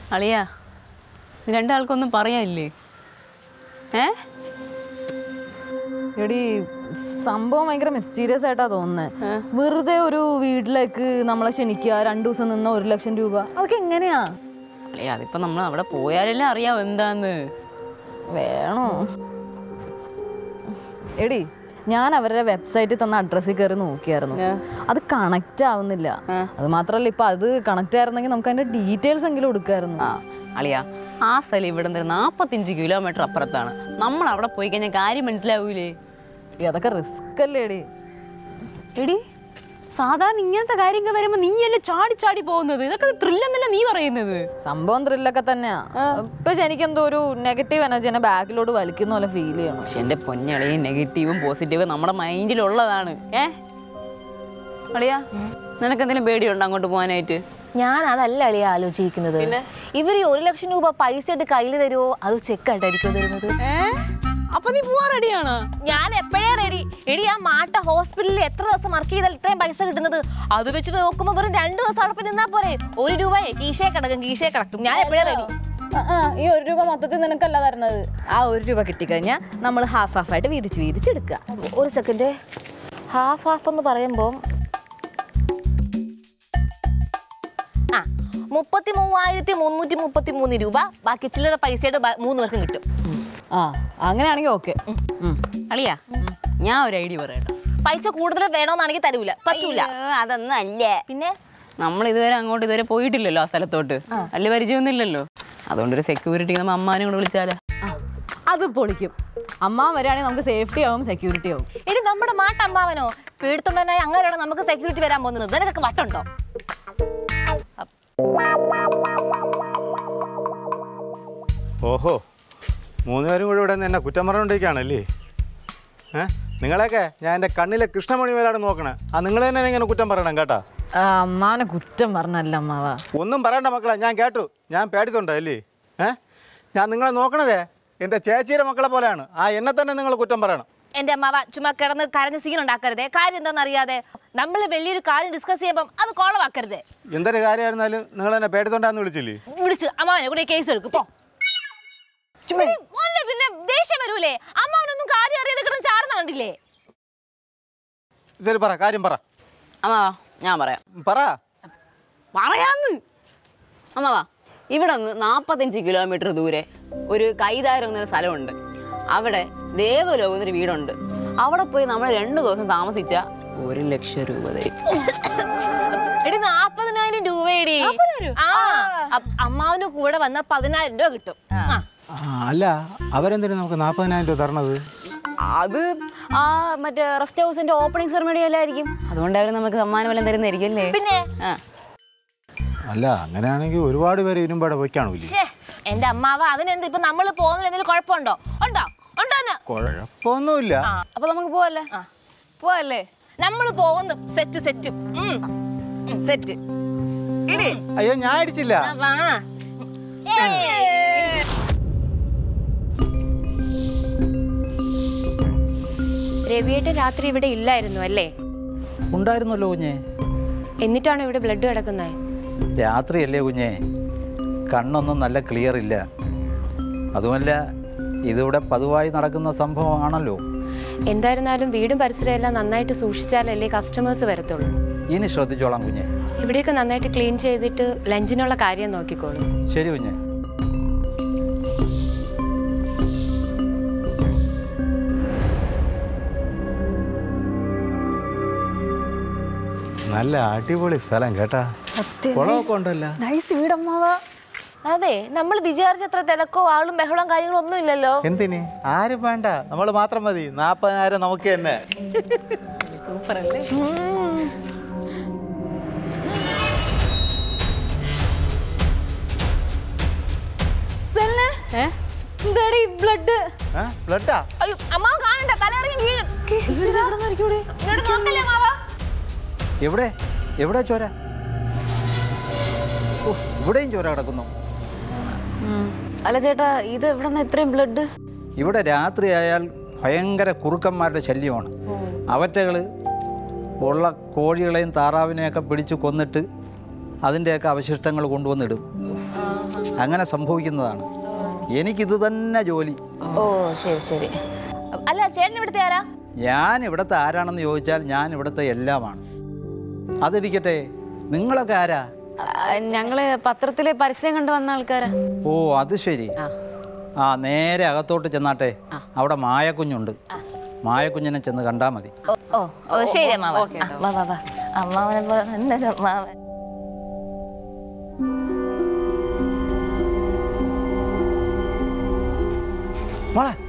അളിയാ ഇത് രണ്ടാൾക്കൊന്നും പറയാനില്ലേ ഏ എടി സംഭവം ഭയങ്കര മിസ്റ്റീരിയസ് ആയിട്ടാ തോന്നുന്നത് വെറുതെ ഒരു വീട്ടിലേക്ക് നമ്മളെ ക്ഷണിക്കുക രണ്ടു ദിവസം നിന്ന ഒരു ലക്ഷം രൂപ അതൊക്കെ എങ്ങനെയാ അളിയാ അതിപ്പോ നമ്മൾ അവിടെ പോയാലല്ലേ അറിയാം എന്താന്ന് വേണോ എടി ഞാൻ അവരുടെ വെബ്സൈറ്റിൽ തന്ന അഡ്രസ്സിൽ കയറി നോക്കിയായിരുന്നു അത് കണക്റ്റ് ആവുന്നില്ല അത് മാത്രമല്ല ഇപ്പൊ അത് കണക്റ്റ് ആയിരുന്നെങ്കിൽ നമുക്ക് അതിന്റെ ഡീറ്റെയിൽസ് എങ്കിലും എടുക്കായിരുന്നു ആ അളിയാ ആ സ്ഥലം ഇവിടെ നിന്ന് ഒരു നാൽപ്പത്തഞ്ച് കിലോമീറ്റർ അപ്പുറത്താണ് നമ്മൾ അവിടെ പോയി കഴിഞ്ഞാൽ കാര്യം മനസ്സിലാവൂലേ എടി, അതൊക്കെ റിസ്ക് അല്ലേ എടി എടി സാധാരണ ഇങ്ങനത്തെ കാര്യങ്ങൾ വരുമ്പോ നീയല്ലേ ചാടി ചാടി പോകുന്നത് ഇതൊക്കെ ത്രില്ലെന്നല്ല നീ പറയുന്നത് സംഭവം ത്രില്ലൊക്കെ തന്നെയാ പക്ഷെ എനിക്കെന്തോ ഒരു നെഗറ്റീവ് എനർജി എന്നെ ബാക്കിലോട്ട് വലിക്കുന്ന പോലെ ഫീൽ ചെയ്യണം പക്ഷെ എൻ്റെ പൊന്നളിയും നെഗറ്റീവും പോസിറ്റീവും നമ്മുടെ മൈൻഡിലുള്ളതാണ് ഏ അളിയാ നിനക്ക് എന്തെങ്കിലും പേടിയുണ്ടോ അങ്ങോട്ട് പോകാനായിട്ട് ഞാൻ അതല്ല അളിയ ആലോചിക്കുന്നത് ഇവർ ഈ ഒരു ലക്ഷം രൂപ പൈസ ആയിട്ട് കയ്യിൽ തരുമോ അത് ചെക്ക് ആയിട്ടായിരിക്കും തരുന്നത് അപ്പൊ നീ പോവാൻ റെഡിയാണോ ഞാൻ എപ്പോഴേ റെഡി എടി ആ മാട്ട ഹോസ്പിറ്റലിൽ എത്ര ദിവസം വർക്ക് ചെയ്താൽ ഇത്രയും പൈസ കിട്ടുന്നത് അത് വെച്ച് നോക്കുമ്പോൾ വെറും രണ്ട് ദിവസം അവിടെ പോയി നിന്നാ പോരെ ഒരു രൂപയെ കീശയെ കിടക്കും കീശയെ കിടക്കും ഞാൻ എപ്പോഴേ റെഡി ആ, ആ, ഈ ഒരു രൂപ മൊത്തത്തിൽ നിനക്കല്ല തരുന്നത് ആ ഒരു രൂപ കിട്ടിക്കഴിഞ്ഞാൽ നമ്മൾ ഹാഫ് ഹാഫ് ആയിട്ട് വീതിച്ച് വീതിച്ചെടുക്കുക ഒരു സെക്കൻഡ് ഹാഫ് ഹാഫ് എന്ന് പറയുമ്പോൾ ആ മുപ്പത്തി മൂവായിരത്തി മുന്നൂറ്റി മുപ്പത്തി മൂന്ന് രൂപ ബാക്കി ചില്ലറ പൈസയുടെ ബ- മൂന്ന് പേർക്കും കിട്ടും ആ അങ്ങനെയാണെങ്കിൽ ഓക്കെ അളിയാ ഞാൻ ഒരു ഐഡിയ പറയട്ടെ പൈസ കൂടുതൽ വേണമെന്നാണെങ്കിൽ തരൂല പറ്റൂല അതൊന്നും അല്ല പിന്നെ നമ്മൾ ഇതുവരെ അങ്ങോട്ട് ഇതുവരെ പോയിട്ടില്ലല്ലോ ആ സ്ഥലത്തോട്ട് വലിയ പരിചയമൊന്നുമില്ലല്ലോ അതുകൊണ്ട് ഒരു സെക്യൂരിറ്റി നമ്മൾ അമ്മാനെ കൂടെ വിളിച്ചാലോ അത് പൊളിക്കും അമ്മ വരികയാണെങ്കിൽ നമുക്ക് സേഫ്റ്റി ആവും സെക്യൂരിറ്റി ആവും എടി നമ്മുടെ മാട്ടമ്മാവനോ പേടിത്തൊണ്ടനായി അങ്ങനെയാണ് നമുക്ക് സെക്യൂരിറ്റി വരാൻ പോകുന്നത് നിനക്കൊക്കെ വട്ടുണ്ടോ ഓഹോ മൂന്നുപേരും കൂടി ഇവിടെ നിന്ന് എന്നെ കുറ്റം പറഞ്ഞുകൊണ്ടിരിക്കുകയാണല്ലേ ഏ നിങ്ങളെയൊക്കെ ഞാൻ എൻ്റെ കണ്ണിലെ കൃഷ്ണമണി മേലാണ് നോക്കണേ ആ നിങ്ങൾ തന്നെ ഇങ്ങനെ കുറ്റം പറയണം കേട്ടാ ആ, അമ്മാവനെ കുറ്റം പറഞ്ഞല്ല അമ്മാവ ഒന്നും പറയണ്ട മക്കളെ ഞാൻ കേട്ടു ഞാൻ പേടിത്തുണ്ടോ അല്ലേ ഏ ഞാൻ നിങ്ങളെ നോക്കണതേ എൻ്റെ ചേച്ചിയുടെ മക്കളെ പോലെയാണ് ആ എന്നെ തന്നെ നിങ്ങൾ കുറ്റം പറയണം എന്റെ അമ്മാവ ചുമ്മാ കിടന്ന് കരഞ്ഞ് സീൻ ഉണ്ടാക്കരുതേ കാര്യം എന്താണെന്ന് അറിയാതെ നമ്മൾ വലിയൊരു കാര്യം ഡിസ്കസ് ചെയ്യുമ്പം അത് കോളവാക്കരുതേ എന്തൊരു കാര്യമായിരുന്നാലും നിങ്ങൾ എന്നെ പേടിത്തൊണ്ടാന്ന് വിളിച്ചില്ലേ വിളിച്ച് അമ്മാവനെ കൂടെ കേസ് എടുക്കും പോ എടി, മോനെ പിന്നെ ദേഷ്യം വരൂലേ അമ്മാവനൊന്നും കാര്യം അറിയാതെ കിടന്ന് ചാടുന്ന കണ്ടില്ലേ ശരി പറ കാര്യം പറ അമ്മാവാ ഞാൻ പറയാം പറ പറയാന്ന് അമ്മാവാ ഇവിടെ നിന്ന് നാൽപ്പത്തഞ്ച് കിലോമീറ്റർ ദൂരെ ഒരു കൈതാരം എന്നൊരു സ്ഥലമുണ്ട് അവിടെ ദേവലോകം എന്നൊരു വീടുണ്ട് അവിടെ പോയി നമ്മൾ രണ്ട് ദിവസം താമസിച്ച ഒരു ലക്ഷം രൂപ തരും എടി നാപ്പതിനായിരം രൂപയടി ആ അ- അമ്മാവന് കൂടെ വന്ന പതിനായിരം രൂപ കിട്ടും ആ. ആ, അല്ല അവരെന്തിനു നമുക്ക് നാൽപ്പതിനായിരം രൂപ തരണത് അത് ആ മറ്റേ റെസ്റ്റ് ഹൗസിന്റെ ഓപ്പണിംഗ് സെറമണി അല്ലായിരിക്കും അതുകൊണ്ട് അവർ നമുക്ക് സമ്മാനം വല്ലതും തരുന്നതായിരിക്കും അല്ലേ പിന്നെ ആ അല്ല അങ്ങനെയാണെങ്കിൽ ഒരുപാട് പേര് ഇരുമ്പാടെ വയ്ക്കാണില്ലേ ശ്ശേ, എന്റെ അമ്മാവ അതിനെന്ത് ഇപ്പൊ നമ്മൾ പോകുന്നതിൽ എന്തെങ്കിലും കുഴപ്പമുണ്ടോ ഉണ്ടോ ഉണ്ടോ എന്ന്? കുഴപ്പമൊന്നുമില്ല ആ അപ്പൊ നമുക്ക് പോവല്ലേ പോവല്ലേ നമ്മൾ പോകുന്നു സെറ്റ് സെറ്റ് സെറ്റ് ഇടി അയ്യോ ഞാൻ അടിച്ചില്ല ആ, വാ ഏയ്. രവിയേട്ടൻ രാത്രി ഇവിടെ ഇല്ലായിരുന്നു അല്ലേ ഉണ്ടായിരുന്നല്ലോ കുഞ്ഞെ എന്നിട്ടാണ് ഇവിടെ ബ്ലഡ് കിടക്കുന്നത് രാത്രിയല്ലേ കുഞ്ഞെ കണ്ണൊന്നും നല്ല ക്ലിയർ ഇല്ല അതുമല്ല ഇതിവിടെ പതിവായി നടക്കുന്ന സംഭവമാണല്ലോ എന്തായിരുന്നാലും വീടും പരിസരവും എല്ലാം നന്നായിട്ട് സൂക്ഷിച്ചാലല്ലേ കസ്റ്റമേഴ്സ് വരത്തുള്ളൂ ഇനി ശ്രദ്ധിച്ചോളാം കുഞ്ഞെ ഇവിടെയൊക്കെ നന്നായിട്ട് ക്ലീൻ ചെയ്തിട്ട് ലഞ്ചിനുള്ള കാര്യം നോക്കിക്കോളൂ ശരി കുഞ്ഞെ നല്ല അടിപൊളി സ്ഥലം കേട്ടാ കുളമൊക്കെ ഉണ്ടല്ലോ നൈസ് വീടമ്മാവാ അതെ നമ്മൾ വിചാരിച്ചത്ര തിരക്കോ ആളും ബഹളവും കാര്യങ്ങളും ഒന്നും ഇല്ലല്ലോ എന്തിന് ആരും വേണ്ട നമ്മൾ മാത്രം മതി നാൽപ്പതിനായിരം നമുക്ക് തന്നെ ബ്ലഡ് ഏ ബ്ലഡാ അയ്യോ അമ്മാവ കാണണ്ട തലറിയും വീഴും ഇങ്ങോട്ട് നോക്കല്ലേ അമ്മാവ എവിടെ എവിടെ ചോര ഓ, ഇവിടെയും ചോര കിടക്കുന്നു അല്ല ചേട്ടാ ഇത് എവിടെ നിന്ന് ഇത്രയും ബ്ലഡ് ഇവിടെ രാത്രിയായാൽ ഭയങ്കര കുറുക്കന്മാരുടെ ശല്യമാണ് അവറ്റകൾ ഉള്ള കോഴികളെയും താറാവിനെയൊക്കെ പിടിച്ച് കൊന്നിട്ട് അതിൻ്റെയൊക്കെ അവശിഷ്ടങ്ങൾ കൊണ്ടുവന്നിടും അങ്ങനെ സംഭവിക്കുന്നതാണ് എനിക്കിത് തന്നെ ജോലി ഓ ശരി ശരി അല്ല ചേട്ടൻ ഇവിടുത്തെ ആരാ ഞാൻ ഇവിടുത്തെ ആരാണെന്ന് ചോദിച്ചാൽ ഞാൻ ഇവിടുത്തെ എല്ലാമാണ് അതിരിക്കട്ടെ നിങ്ങളൊക്കെ ആരാ ഞങ്ങള് പത്രത്തില് പരസ്യം കണ്ടു വന്ന ആൾക്കാരാ ഓ അത് ശരി ആ നേരെ അകത്തോട്ട് ചെന്നാട്ടെ അവിടെ മായക്കുഞ്ഞുണ്ട് മായക്കുഞ്ഞിനെ ചെന്ന് കണ്ടാൽ മതി ഓ ഓ ഓ ശരി അമ്മാവ ആ, വാ വാ വാ അമ്മാവനെ പോലെ നല്ലൊരു അമ്മാവൻ മോളെ